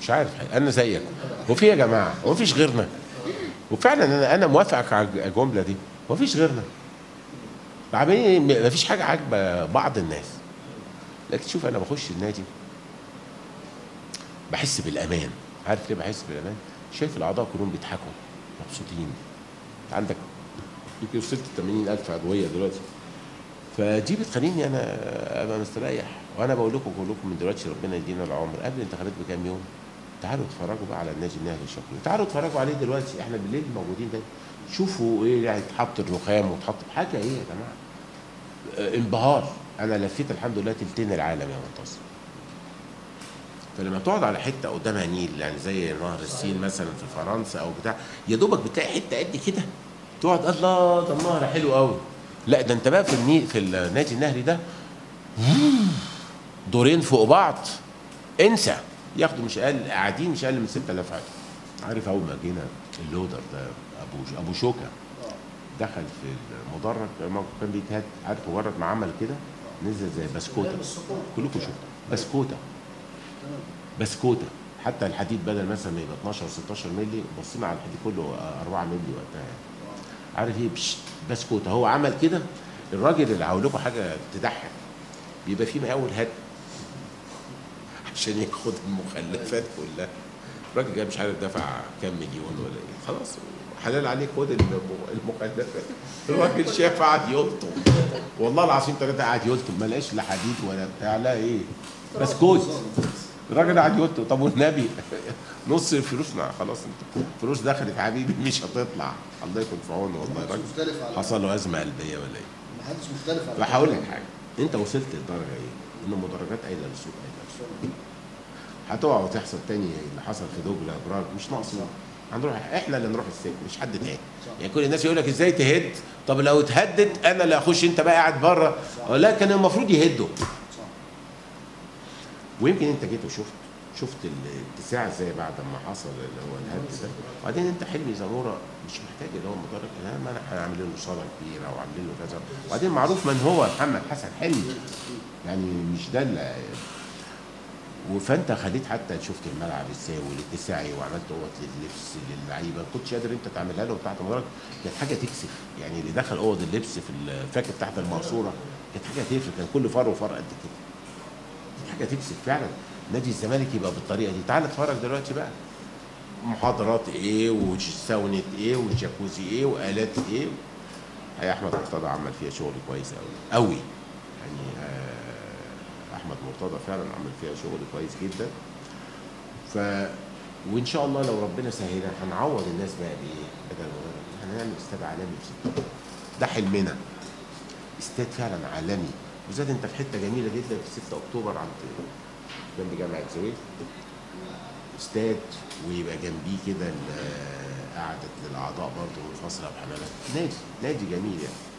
مش عارف انا زيك هو في يا جماعه هو مفيش غيرنا وفعلا انا انا موافقك على الجمله دي مفيش غيرنا عاملين مفيش حاجه عاجبه بعض الناس لكن شوف انا بخش النادي بحس بالامان عارف ليه بحس بالامان شايف الاعضاء كلهم بيضحكوا مبسوطين عندك يمكن وصلت 80000 عضويه دلوقتي فدي بتخليني انا ابقى مستريح وانا بقول لكم كلكم من دلوقتي ربنا يدينا العمر قبل الانتخابات بكام يوم تعالوا اتفرجوا بقى على النادي النهري الشقي تعالوا اتفرجوا عليه دلوقتي احنا بالليل موجودين ده شوفوا ايه يعني يتحط الرخام وتحط حاجه ايه يا جماعه اه انبهار انا لفيت الحمد لله تلتين العالم يا منتصر فلما تقعد على حته قدامها نيل يعني زي نهر السين مثلا في فرنسا او بتاع يا دوبك بتلاقي حته قد كده تقعد الله ده النهر حلو قوي لا ده انت بقى في النيل في النادي النهري ده دورين فوق بعض انسى ياخدوا مش اقل قاعدين مش اقل من 6000 عادي عارف اول ما جينا اللودر ده ابو ابو شوكه دخل في المدرج لما كان بيتهد عارف مجرد ما عمل كده نزل زي بسكوته كلكم شفتوا بسكوته بسكوته حتى الحديد بدل مثلا ما يبقى 12 16 مللي بصينا على الحديد كله 4 مللي وقتها عارف ايه بش بسكوته هو عمل كده الراجل اللي هقول لكم حاجه تضحك بيبقى فيه مقاول هد عشان ياخد المخلفات كلها الراجل جاي مش عارف دفع كام مليون ولا ايه خلاص حلال عليك خد المخلفات الراجل شاف قعد يلطم والله العظيم ثلاثه قعد يلطم ما لقاش لا حديد ولا بتاع لا ايه بسكوت الراجل قعد يلطم طب والنبي نص الفلوس خلاص انت الفلوس دخلت حبيبي مش هتطلع الله يكون في عونه والله الراجل حصل له ازمه قلبيه ولا ايه ما حدش مختلف على فهقول لك حاجه انت وصلت لدرجه ايه؟ ان المدرجات قايله للسوق قايله للسوق هتقع وتحصل تاني اللي حصل في دوجلا ابراج مش ناقصنا هنروح احنا اللي نروح السجن مش حد تاني يعني كل الناس يقول لك ازاي تهد طب لو اتهدد انا اللي اخش انت بقى قاعد بره لا كان المفروض يهدوا ويمكن انت جيت وشفت شفت الاتساع ازاي بعد ما حصل اللي هو الهد ده وبعدين انت حلمي زموره مش محتاج اللي هو مدرج لا ما احنا عاملين له صاله كبيره وعاملين له كذا وبعدين معروف من هو محمد حسن حلمي يعني مش ده اللي فانت خليت حتى شفت الملعب ازاي والاتساعي وعملت اوض لللبس للعيبه ما كنتش قادر انت تعملها له تحت المدرج كانت حاجه تكسف يعني اللي دخل اوض اللبس في الفاكر تحت المقصوره كانت حاجه تفرق كان كل فر وفر قد كده كانت حاجه تكسف فعلا نادي الزمالك يبقى بالطريقه دي تعال اتفرج دلوقتي بقى محاضرات ايه وساونة ايه وجاكوزي ايه والات ايه هي احمد مرتضى عمل فيها شغل كويس قوي قوي يعني آه احمد مرتضى فعلا عمل فيها شغل كويس جدا ف وان شاء الله لو ربنا سهلها هنعوض الناس بقى بايه بدل ما هنعمل استاد عالمي في 6 ده حلمنا استاد فعلا عالمي وزاد انت في حته جميله جدا في 6 اكتوبر عند جنب جامعه زويل استاد ويبقى جنبيه كده قعدة للاعضاء برضه منفصله بحمامات نادي نادي جميل يعني